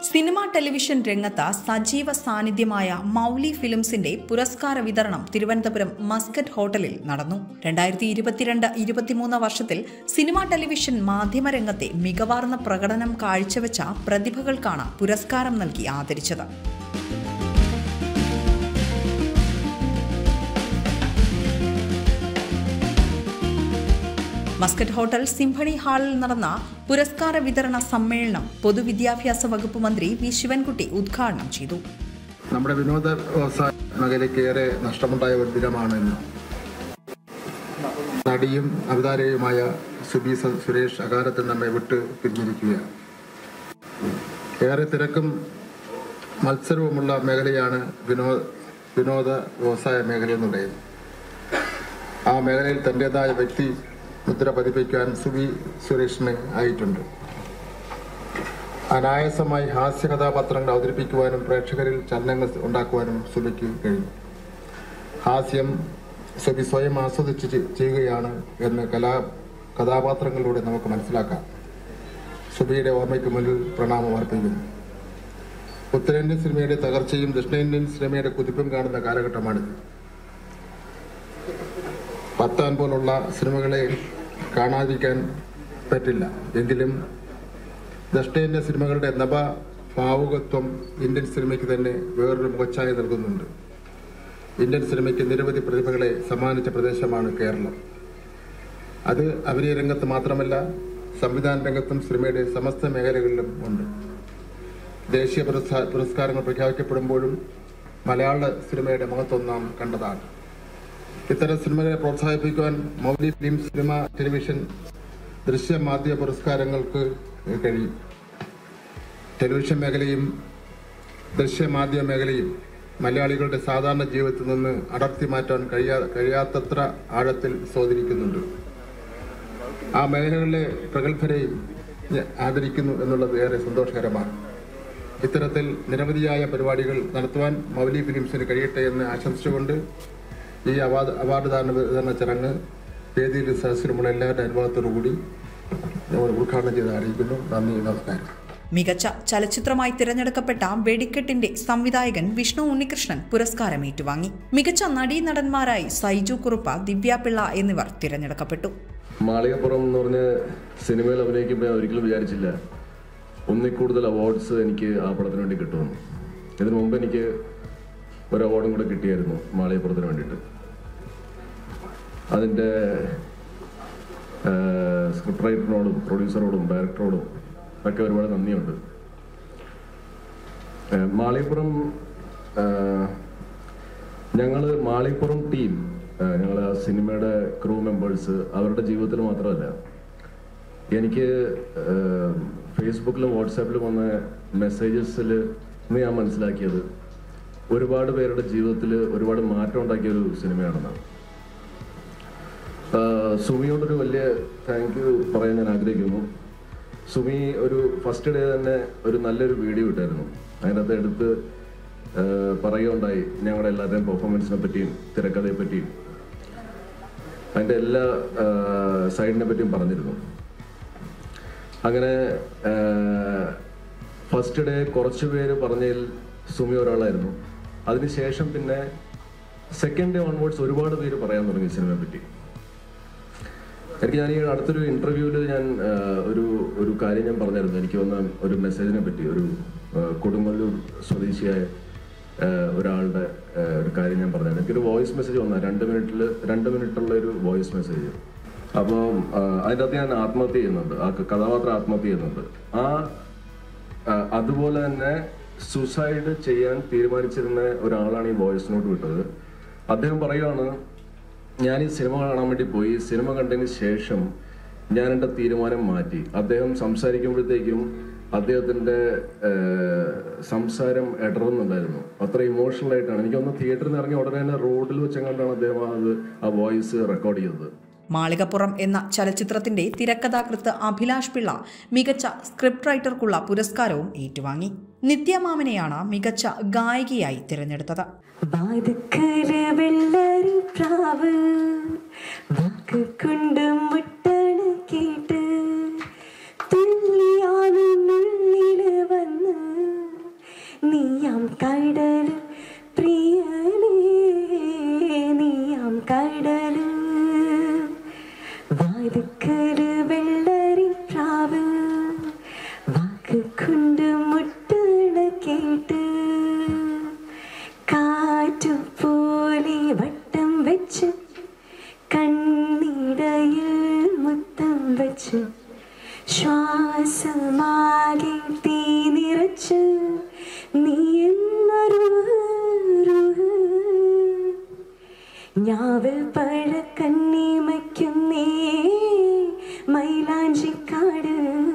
cinema television രംഗത്ത് സജീവ സാന്നിധ്യമായ മൗലി ഫിലിംസിന്റെ പുരസ്കാര വിതരണം തിരുവനന്തപുരം മസ്കറ്റ് ഹോട്ടലിൽ നടന്നു രണ്ടായിരത്തി ഇരുപത്തിരണ്ട് ഇരുപത്തിമൂന്ന് വർഷത്തിൽ സിനിമ ടെലിവിഷൻ മാധ്യമരംഗത്തെ മികവാർന്ന പ്രകടനം കാഴ്ചവെച്ച പ്രതിഭകൾക്കാണ് പുരസ്കാരം നൽകി ആദരിച്ചത് മസ്കറ്റ് ഹോട്ടൽ സിംഫണി ഹാളിൽ നടന്ന പുരസ്കാര വിതരണ സമ്മേളനം പൊതുവിദ്യാഭ്യാസ വകുപ്പ് മന്ത്രി വി ശിവൻകുട്ടി ഉദ്ഘാടനം ചെയ്തു നമ്മുടെ വിനോദ വ്യവസായ മേഖലയ്ക്ക് ഏറെ നഷ്ടമുണ്ടായ ഒരു ദിനമാണ് ഇന്ന് നടിയും അവതാരകയുമായ സുബി സ- സുരേഷ് അകാലത്തിൽ നമ്മെ വിട്ട് പിരിഞ്ഞിരിക്കുകയാണ് ഏറെ തിരക്കും മത്സരവുമുള്ള മേഖലയാണ് വിനോദ വിനോദ വ്യവസായ മേഖല എന്നുള്ളത് ആ മേഖലയിൽ തൻ്റെതായ വ്യക്തി മുദ്ര പതിപ്പിക്കാൻ സുബി സുരേഷിന് ആയിട്ടുണ്ട് അനായാസമായി ഹാസ്യ കഥാപാത്രങ്ങൾ അവതരിപ്പിക്കുവാനും പ്രേക്ഷകരിൽ ചലനങ്ങൾ ഉണ്ടാക്കുവാനും സുബിക്ക് കഴിഞ്ഞു ഹാസ്യം സുബി സ്വയം ആസ്വദിച്ച് ചെ- ചെയ്യുകയാണ് എന്ന് കലാ കഥാപാത്രങ്ങളിലൂടെ നമുക്ക് മനസ്സിലാക്കാം സുബിയുടെ ഓർമ്മയ്ക്ക് മുന്നിൽ പ്രണാമം അർപ്പിക്കുന്നു ഉത്തരേന്ത്യൻ സിനിമയുടെ തകർച്ചയും ദക്ഷിണേന്ത്യൻ സിനിമയുടെ കുതിപ്പും കാണുന്ന കാലഘട്ടമാണിത് പത്താൻ പോലുള്ള സിനിമകളെ കാണാതിരിക്കാൻ പറ്റില്ല എങ്കിലും ദക്ഷിണേന്ത്യ സിനിമകളുടെ നവ ഭാവുകത്വം ഇന്ത്യൻ സിനിമയ്ക്ക് തന്നെ വേറൊരു മുഖച്ഛായ നൽകുന്നുണ്ട് ഇന്ത്യൻ സിനിമയ്ക്ക് നിരവധി പ്രതിഭകളെ സമ്മാനിച്ച പ്രദേശമാണ് കേരളം അത് അഭിനയ രംഗത്ത് മാത്രമല്ല സംവിധാന രംഗത്തും സിനിമയുടെ സമസ്ത മേഖലകളിലും ഉണ്ട് ദേശീയ പുരസ്കാ- പുരസ്കാരങ്ങൾ പ്രഖ്യാപിക്കപ്പെടുമ്പോഴും മലയാള സിനിമയുടെ മഹത്വം നാം കണ്ടതാണ് ഇത്തരം സിനിമകളെ പ്രോത്സാഹിപ്പിക്കുവാൻ മൗലി ഫിലിം സിനിമ ടെലിവിഷൻ ദൃശ്യ മാധ്യമ പുരസ്കാരങ്ങൾക്ക് കഴിയും ടെലിവിഷൻ മേഖലയും ദൃശ്യ മാധ്യമ മേഖലയും മലയാളികളുടെ സാധാരണ ജീവിതത്തിൽ നിന്ന് അടർത്തി മാറ്റാൻ കഴിയാ കഴിയാത്തത്ര ആഴത്തിൽ സ്വാധീനിക്കുന്നുണ്ട് ആ മേഖലകളിലെ പ്രഗത്ഭരെയും ഞാൻ ആദരിക്കുന്നു എന്നുള്ളത് ഏറെ സന്തോഷകരമാണ് ഇത്തരത്തിൽ നിരവധിയായ പരിപാടികൾ നടത്തുവാൻ മൗലി ഫിലിംസിന് കഴിയട്ടെ എന്ന് ആശംസിച്ചുകൊണ്ട് ഈ അവാർഡ് അവാർഡ് ദാന വിതരണ ചടങ്ങ് വേദിയിൽ സദസ്സിലുമുള്ള എല്ലാവരുടെ അനുഭവത്തോടു കൂടി ഞാൻ ഉദ്ഘാടനം ചെയ്ത് അറിയിക്കുന്നു നന്ദി നമസ്കാരം മികച്ച ചലച്ചിത്രമായി തിരഞ്ഞെടുക്കപ്പെട്ട വെടിക്കെട്ടിന്റെ സംവിധായകൻ വിഷ്ണു ഉണ്ണികൃഷ്ണൻ പുരസ്കാരം ഏറ്റുവാങ്ങി മികച്ച നടീനടന്മാരായി സൈജു കുറുപ്പ ദിവ്യാപിള്ള എന്നിവർ തിരഞ്ഞെടുക്കപ്പെട്ടു മാളികപ്പുറം എന്ന് പറഞ്ഞ സിനിമയിൽ അഭിനയിക്കുമ്പോൾ ഞാൻ ഒരിക്കലും വിചാരിച്ചില്ല ഒന്നിൽ കൂടുതൽ അവാർഡ്സ് എനിക്ക് ആ പടത്തിന് വേണ്ടി കിട്ടുമെന്ന് ഇതിനു മുമ്പ് എനിക്ക് ഒരു അവാർഡും കൂടെ കിട്ടിയായിരുന്നു മാളികപ്പുറത്തിന് വേണ്ടിയിട്ട് അതിൻ്റെ സ്ക്രിപ്റ്റ് റൈറ്ററിനോടും പ്രൊഡ്യൂസറോടും ഡയറക്ടറോടും ഒക്കെ ഒരുപാട് നന്ദിയുണ്ട് ഏഹ് മാളികപ്പുറം ഞങ്ങൾ മാളികപ്പുറം ടീം ഞങ്ങൾ ആ സിനിമയുടെ ക്രൂ മെമ്പേഴ്സ് അവരുടെ ജീവിതത്തിൽ മാത്രമല്ല എനിക്ക് ഏഹ്, ഫേസ്ബുക്കിലും വാട്സാപ്പിലും വന്ന മെസ്സേജസിൽ ഇന്ന് ഞാൻ മനസ്സിലാക്കിയത് ഒരുപാട് പേരുടെ ജീവിതത്തിൽ ഒരുപാട് മാറ്റം ഉണ്ടാക്കിയ ഒരു സിനിമയാണെന്നാണ് ആഹ് സുമിയോടൊരു വലിയ താങ്ക് യു പറയാൻ ഞാൻ ആഗ്രഹിക്കുന്നു സുമി ഒരു ഫസ്റ്റ് ഡേ തന്നെ ഒരു നല്ലൊരു വീഡിയോ ഇട്ടായിരുന്നു അതിനകത്ത് എടുത്ത് ആഹ് പറയുകയുണ്ടായി ഞങ്ങളുടെ എല്ലാവരുടെയും പെർഫോമൻസിനെ പറ്റിയും തിരക്കഥയെ പറ്റിയും അതിൻ്റെ എല്ലാ സൈഡിനെ പറ്റിയും പറഞ്ഞിരുന്നു അങ്ങനെ ഫസ്റ്റ് ഡേ കുറച്ച് പേര് പറഞ്ഞതിൽ സുമി ഒരാളായിരുന്നു അതിനുശേഷം പിന്നെ സെക്കൻഡ് ഡേ ഓൺവേർഡ്സ് ഒരുപാട് പേര് പറയാൻ തുടങ്ങി സിനിമയെ പറ്റി എനിക്ക് ഞാൻ ഈ അടുത്തൊരു ഇന്റർവ്യൂവിൽ ഞാൻ ആ, ഒരു ഒരു കാര്യം ഞാൻ പറഞ്ഞായിരുന്നു എനിക്ക് വന്ന ഒരു മെസ്സേജിനെ പറ്റി ഒരു ആ, കൊടുങ്ങല്ലൂർ സ്വദേശിയായ ആ, ഒരാളുടെ ആ, ഒരു കാര്യം ഞാൻ പറഞ്ഞായിരുന്നു എനിക്കൊരു വോയിസ് മെസ്സേജ് വന്ന രണ്ട് മിനിറ്റിൽ രണ്ട് മിനിറ്റുള്ള ഒരു വോയിസ് മെസ്സേജ് അപ്പോൾ അതിൻ്റെ അകത്ത് ഞാൻ ആത്മഹത്യ ചെയ്യുന്നുണ്ട് ആ കഥാപാത്രം ആത്മഹത്യ ചെയ്യുന്നുണ്ട് ആ ആ, അതുപോലെ തന്നെ സുസൈഡ് ചെയ്യാൻ തീരുമാനിച്ചിരുന്ന ഒരാളാണ് ഈ വോയിസ് നോട്ട് വിട്ടത് അദ്ദേഹം പറയുകയാണ് ഞാൻ ഈ സിനിമ കാണാൻ വേണ്ടി പോയി സിനിമ കണ്ടതിന് ശേഷം ഞാൻ എൻ്റെ തീരുമാനം മാറ്റി അദ്ദേഹം സംസാരിക്കുമ്പോഴത്തേക്കും അദ്ദേഹത്തിന്റെ ഏഹ്, സംസാരം ഇടറുന്നുണ്ടായിരുന്നു അത്ര ഇമോഷണൽ ആയിട്ടാണ് എനിക്കൊന്ന് തിയേറ്ററിൽ നിന്ന് ഇറങ്ങി ഉടനെ തന്നെ റോഡിൽ വെച്ചെങ്ങാണ്ടാണ് അദ്ദേഹം അത് ആ വോയിസ് റെക്കോർഡ് ചെയ്തത് മാളികപ്പുറം എന്ന ചലച്ചിത്രത്തിന്റെ തിരക്കഥാകൃത്ത് അഭിലാഷ് പിള്ള മികച്ച സ്ക്രിപ്റ്റ് റൈറ്റർക്കുള്ള പുരസ്കാരവും ഏറ്റുവാങ്ങി നിത്യമാമനെയാണ് മികച്ച ഗായികയായി തിരഞ്ഞെടുത്തത് വാതുക്കര വെള്ളരി പ്രാവ് വാക്ക് കൊണ്ട് മുട്ടണ കേട്ട് തുള്ളിയാണ് നുള്ളില് വന്ന് കടല് വാതുക്കല് വെള്ളരി പ്രാവ് വാക്ക് കൊണ്ട് മുട്ടണ കേട്ട് കാറ്റുപോലെ വട്ടം വെച്ച് കണ്ണിടയിൽ മുത്തം വെച്ച് ശ്വാസമാകെ തീ നിറച്ച് നീ എന്നൊരു ഞാവൽ പഴ കണ്ണിമയ്ക്കുന്നേ മൈലാഞ്ചിക്കാട്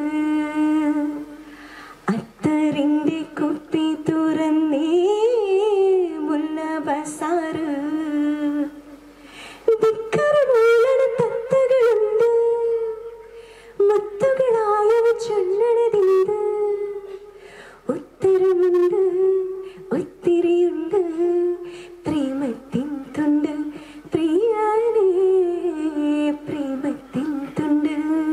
അത്തറിന്റെ കുപ്പി തുറന്നേ മുല്ല ബസാറ് ധിക്കരമുള്ളണ തത്തകളുണ്ട് മുത്തുകളായവ ചൊല്ലണതിന്ത് ഉത്തരമുണ്ട് ഒത്തിരിയുണ്ട് പ്രേമത്തിൻ തുണ്ട് പ്രിയാനേ പ്രേമത്തിൻ തുണ്ട്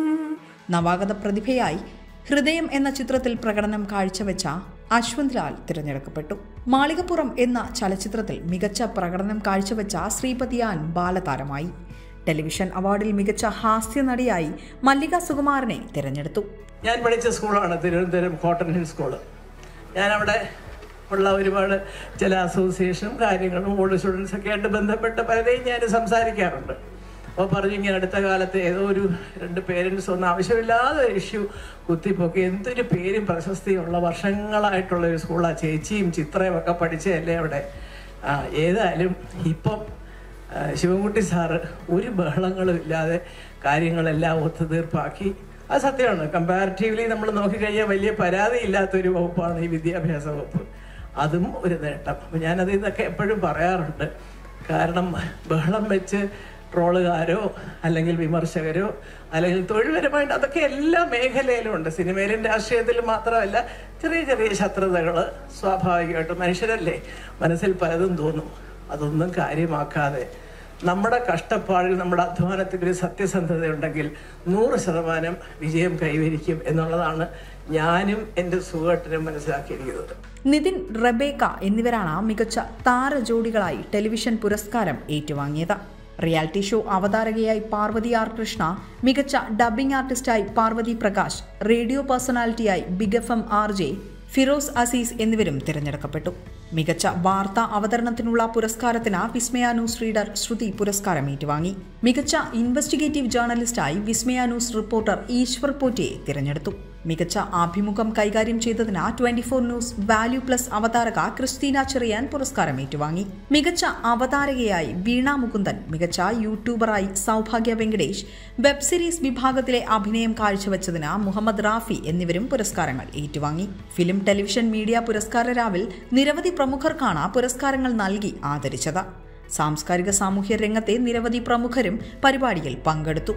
നവാഗത പ്രതിഭയായി ഹൃദയം എന്ന ചിത്രത്തിൽ പ്രകടനം കാഴ്ചവെച്ച അശ്വന്ത് ലാൽ തിരഞ്ഞെടുക്കപ്പെട്ടു മാളികപ്പുറം എന്ന ചലച്ചിത്രത്തിൽ മികച്ച പ്രകടനം കാഴ്ചവെച്ച ശ്രീപതിയാൻ ബാലതാരമായി ടെലിവിഷൻ അവാർഡിൽ മികച്ച ഹാസ്യ നടിയായി മല്ലിക സുകുമാരനെ തിരഞ്ഞെടുത്തു ഞാൻ പഠിച്ച സ്കൂളാണ് തിരുവനന്തപുരം കോട്ടൺ ഹിൽ സ്കൂള് ഞാനവിടെ ഉള്ള ഒരുപാട് ചില അസോസിയേഷനും കാര്യങ്ങളും ഓൾഡ് സ്റ്റുഡൻസ് ഒക്കെ ആയിട്ട് ബന്ധപ്പെട്ട പലരെയും ഞാൻ സംസാരിക്കാറുണ്ട് അപ്പോൾ പറഞ്ഞു ഇങ്ങനെ അടുത്ത കാലത്ത് ഏതോ ഒരു രണ്ട് പേരൻസ് ഒന്നും ആവശ്യമില്ലാതെ ഒരു ഇഷ്യൂ കുത്തിപ്പൊക്കി എന്തൊരു പേരും പ്രശസ്തിയുള്ള വർഷങ്ങളായിട്ടുള്ള ഒരു സ്കൂളാണ് ചേച്ചിയും ചിത്രയും ഒക്കെ പഠിച്ചതല്ലേ അവിടെ ആ ഏതായാലും ഇപ്പം ആ, ശിവൻകുട്ടി സാറ് ഒരു ബഹളങ്ങളും ഇല്ലാതെ കാര്യങ്ങളെല്ലാം ഒത്തുതീർപ്പാക്കി അത് സത്യമാണ് കമ്പാരിറ്റീവ്ലി നമ്മൾ നോക്കിക്കഴിഞ്ഞാൽ വലിയ പരാതി ഇല്ലാത്തൊരു വകുപ്പാണ് ഈ വിദ്യാഭ്യാസ വകുപ്പ് അതും ഒരു നേട്ടം അപ്പം ഞാനത് ഇതൊക്കെ എപ്പോഴും പറയാറുണ്ട് കാരണം ബഹളം വെച്ച് ട്രോളുകാരോ അല്ലെങ്കിൽ വിമർശകരോ അല്ലെങ്കിൽ തൊഴിൽപരമായിട്ട് അതൊക്കെ എല്ലാ മേഖലയിലും ഉണ്ട് സിനിമയിലും രാഷ്ട്രീയത്തിലും മാത്രമല്ല ചെറിയ ചെറിയ ശത്രുതകൾ സ്വാഭാവികമായിട്ടും മനുഷ്യരല്ലേ മനസ്സിൽ പലതും തോന്നും അതൊന്നും കാര്യമാക്കാതെ നമ്മുടെ കഷ്ടപ്പാടിൽ നമ്മുടെ അധ്വാനത്തിൽ ഒരു സത്യസന്ധത ഉണ്ടെങ്കിൽ നൂറ് ശതമാനം വിജയം കൈവരിക്കും എന്നുള്ളതാണ് ഞാനും എൻ്റെ സുഖേട്ടനും മനസ്സിലാക്കിയിരിക്കുന്നത് നിതിൻ റബേക്ക എന്നിവരാണ് മികച്ച താരജോഡികളായി ടെലിവിഷൻ പുരസ്കാരം ഏറ്റുവാങ്ങിയത് റിയാലിറ്റി ഷോ അവതാരകയായി പാർവതി ആർ കൃഷ്ണ മികച്ച ഡബ്ബിംഗ് ആർട്ടിസ്റ്റായി പാർവതി പ്രകാശ് റേഡിയോ പേഴ്സണാലിറ്റിയായി Big F M R J Firoz Azeez എന്നിവരും തിരഞ്ഞെടുക്കപ്പെട്ടു മികച്ച വാർത്താ അവതരണത്തിനുള്ള പുരസ്കാരത്തിന് വിസ്മയ ന്യൂസ് റീഡർ ശ്രുതി പുരസ്കാരം ഏറ്റുവാങ്ങി മികച്ച ഇൻവെസ്റ്റിഗേറ്റീവ് ജേർണലിസ്റ്റായി വിസ്മയ ന്യൂസ് റിപ്പോർട്ടർ ഈശ്വർ പോറ്റയെ തിരഞ്ഞെടുത്തു മികച്ച ആഭിമുഖം കൈകാര്യം ചെയ്തതിന് twenty four news value plus അവതാരക ക്രിസ്റ്റീന ചെറിയാൻ പുരസ്കാരം ഏറ്റുവാങ്ങി മികച്ച അവതാരകയായി വീണ മുകുന്ദൻ മികച്ച യൂട്യൂബറായി സൗഭാഗ്യ വെങ്കടേഷ് വെബ് സീരീസ് വിഭാഗത്തിലെ അഭിനയം കാഴ്ചവെച്ചതിന് മുഹമ്മദ് റാഫി എന്നിവരും പുരസ്കാരങ്ങൾ ഏറ്റുവാങ്ങി ഫിലിം ടെലിവിഷൻ മീഡിയ പുരസ്കാര രാവിൽ നിരവധി പ്രമുഖർക്കാണ് പുരസ്കാരങ്ങൾ നൽകി ആദരിച്ചത് സാംസ്കാരിക സാമൂഹ്യ രംഗത്തെ നിരവധി പ്രമുഖരും പരിപാടിയിൽ പങ്കെടുത്തു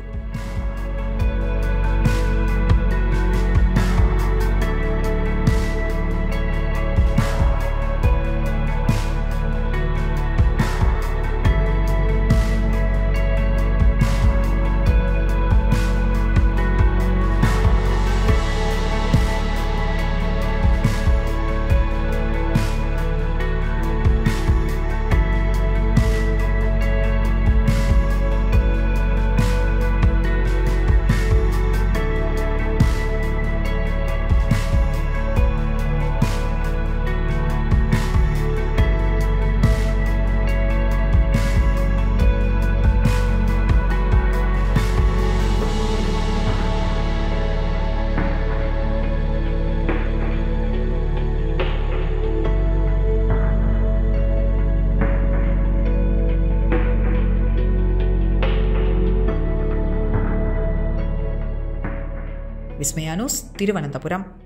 വിസ്മയാനൂസ് തിരുവനന്തപുരം